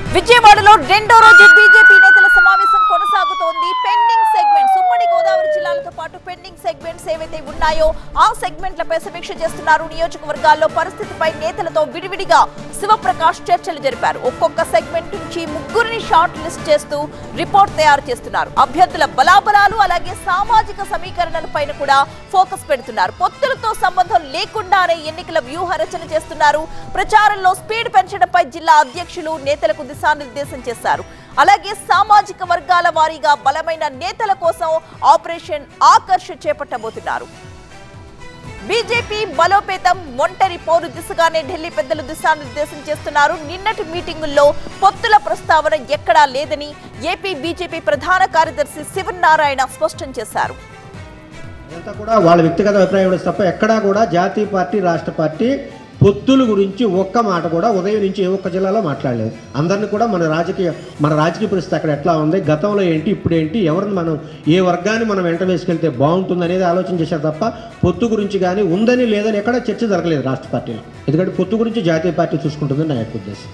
విజయవాడలో రెండో రోజు బీజేపీ నేతల సమావేశం కొనసాగుతోంది పెండింగ్ సెగ్మెంట్స్ ఉమ్మడి గోదావరి జిల్లాలతో పాటు పెండింగ్ సెగ్మెంట్స్ ఏవైతే ఉన్నాయో ఆ సెగ్మెంట్లపై సమీక్ష చేస్తున్నారు నియోజకవర్గాల్లో పరిస్థితిపై నేతలతో విడివిడిగా శివప్రకాష్ చర్చలు జరిపారు ఒక్కొక్క సెగ్మెంట్ నుంచి ముగ్గురిని షార్ట్ లిస్ట్ చేస్తూ రిపోర్ట్ తయారు చేస్తున్నారు అభ్యర్థుల బలాబలాలు అలాగే సామాజిక సమీకరణలపైన కూడా ఫోకస్ పెడుతున్నారు పొత్తులతో సంబంధం లేకుండానే ఎన్నికల వ్యూహ రచన చేస్తున్నారు ప్రచారంలో స్పీడ్ పెంచడంపై జిల్లా అధ్యక్షులు నేతలకు దిశానిర్దేశం చేశారు అలాగే సామాజిక వర్గాల వారీగా బలమైన నేతల కోసం ఆపరేషన్ ఆకర్ష చేపట్టబోతున్నారు బీజేపీ బలోపేతం ఒంటరి పౌరు దిశగానే ఢిల్లీ పెద్దలు దిశానిర్దేశం చేస్తున్నారు నిన్నటి మీటింగుల్లో పొత్తుల ప్రస్తావన ఎక్కడా లేదని ఏపీ బీజేపీ ప్రధాన కార్యదర్శి శివనారాయణ స్పష్టం చేశారు ఇదంతా కూడా వాళ్ళ వ్యక్తిగత అభిప్రాయం ఉండదు తప్ప ఎక్కడా కూడా జాతీయ పార్టీ రాష్ట్ర పార్టీ పొత్తుల గురించి ఒక్క మాట కూడా ఉదయం నుంచి ఏ ఒక్క జిల్లాలో మాట్లాడలేదు అందరిని కూడా మన రాజకీయ మన రాజకీయ పరిస్థితి అక్కడ ఎట్లా ఉంది గతంలో ఏంటి ఇప్పుడు ఏంటి ఎవరిని మనం ఏ వర్గాన్ని మనం వెంట వేసుకెళ్తే బాగుంటుంది అనేది ఆలోచన చేశారు తప్ప పొత్తు గురించి కానీ ఉందని లేదని ఎక్కడ చర్చ జరగలేదు రాష్ట్ర పార్టీలో ఎందుకంటే పొత్తు గురించి జాతీయ పార్టీ చూసుకుంటుందని నా యొక్క ఉద్దేశం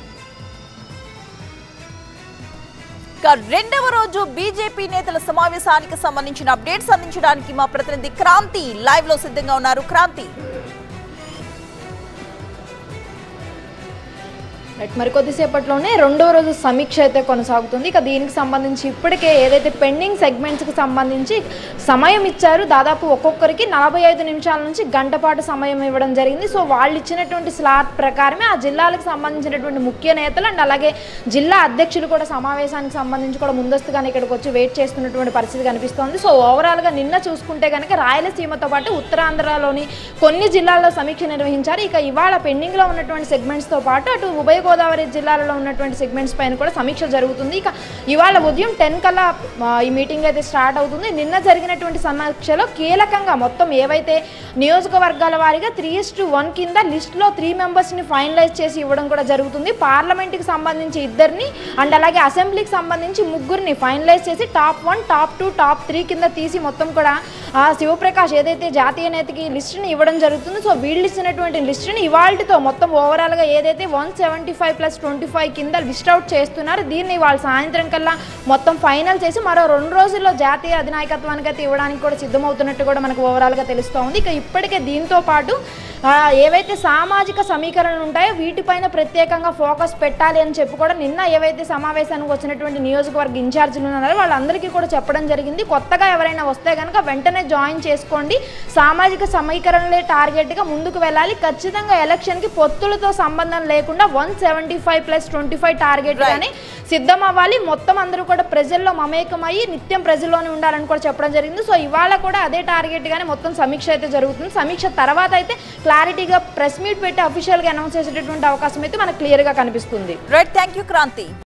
ఇక రెండవ రోజు బీజేపీ నేతల సమావేశానికి సంబంధించిన అప్డేట్స్ అందించడానికి మా ప్రతినిధి క్రాంతి లైవ్ లో సిద్ధంగా ఉన్నారు క్రాంతి రైట్ మరి కొద్దిసేపట్లోనే రెండో రోజు సమీక్ష అయితే కొనసాగుతుంది ఇక దీనికి సంబంధించి ఇప్పటికే ఏదైతే పెండింగ్ సెగ్మెంట్స్కి సంబంధించి సమయం ఇచ్చారు దాదాపు ఒక్కొక్కరికి నలభై ఐదు నిమిషాల నుంచి గంట పాటు సమయం ఇవ్వడం జరిగింది సో వాళ్ళు ఇచ్చినటువంటి స్లాట్ ప్రకారమే ఆ జిల్లాలకు సంబంధించినటువంటి ముఖ్య నేతలు అండ్ అలాగే జిల్లా అధ్యక్షులు కూడా సమావేశానికి సంబంధించి కూడా ముందస్తుగానే ఇక్కడికి వచ్చి వెయిట్ చేస్తున్నటువంటి పరిస్థితి కనిపిస్తోంది సో ఓవరాల్గా నిన్న చూసుకుంటే కనుక రాయలసీమతో పాటు ఉత్తరాంధ్రలోని కొన్ని జిల్లాల్లో సమీక్ష నిర్వహించారు ఇక ఇవాళ పెండింగ్లో ఉన్నటువంటి సెగ్మెంట్స్తో పాటు అటు ఉభయ గోదావరి జిల్లాలలో ఉన్నటువంటి సెగ్మెంట్స్ పైన కూడా సమీక్ష జరుగుతుంది ఇక ఇవాళ ఉదయం టెన్ కల్లా ఆ, ఈ మీటింగ్ అయితే స్టార్ట్ అవుతుంది నిన్న జరిగినటువంటి సమీక్షలో కీలకంగా మొత్తం ఏవైతే నియోజకవర్గాల వారీగా త్రీ టు వన్ కింద లిస్ట్లో త్రీ మెంబర్స్ని ఫైనలైజ్ చేసి ఇవ్వడం కూడా జరుగుతుంది పార్లమెంట్కి సంబంధించి ఇద్దరిని అండ్ అలాగే అసెంబ్లీకి సంబంధించి ముగ్గురిని ఫైనలైజ్ చేసి top one top two top three కింద తీసి మొత్తం కూడా ఆ శివప్రకాష్ ఏదైతే జాతీయ నేతకి లిస్టుని ఇవ్వడం జరుగుతుందో సో వీళ్ళు ఇచ్చినటువంటి లిస్టుని ఇవాళతో మొత్తం ఓవరాల్గా ఏదైతే one seventy five plus twenty five కింద లిస్ట్ అవుట్ చేస్తున్నారు దీన్ని వాళ్ళు సాయంత్రం కల్లా మొత్తం ఫైనల్ చేసి మరో రెండు రోజుల్లో జాతీయ అధినాయకత్వానికి అయితే ఇవ్వడానికి కూడా సిద్ధమవుతున్నట్టు కూడా మనకు ఓవరాల్గా తెలుస్తూ ఉంది ఇక ఇప్పటికే దీంతో పాటు ఆ, ఏవైతే సామాజిక సమీకరణలు ఉంటాయో వీటిపైన ప్రత్యేకంగా ఫోకస్ పెట్టాలి అని చెప్పి కూడా నిన్న ఏవైతే సమావేశానికి వచ్చినటువంటి నియోజకవర్గ ఇన్ఛార్జీలు ఉన్నారో వాళ్ళందరికీ కూడా చెప్పడం జరిగింది కొత్తగా ఎవరైనా వస్తే కనుక వెంటనే జాయిన్ చేసుకోండి సామాజిక సమీకరణలే టార్గెట్గా ముందుకు వెళ్ళాలి ఖచ్చితంగా ఎలక్షన్కి పొత్తులతో సంబంధం లేకుండా one seventy five plus twenty five target కానీ సిద్ధం అవ్వాలి మొత్తం అందరూ కూడా ప్రజల్లో మమేకమయ్యి నిత్యం ప్రజల్లోనే ఉండాలని కూడా చెప్పడం జరిగింది సో ఇవాళ కూడా అదే టార్గెట్ గానే మొత్తం సమీక్ష అయితే జరుగుతుంది సమీక్ష తర్వాత అయితే క్లారిటీగా ప్రెస్ మీట్ పెట్టి అఫీషియల్గా అనౌన్స్ చేసేటటువంటి అవకాశం అయితే మనకు క్లియర్గా కనిపిస్తుంది రైట్ థ్యాంక్ యూ క్రాంతి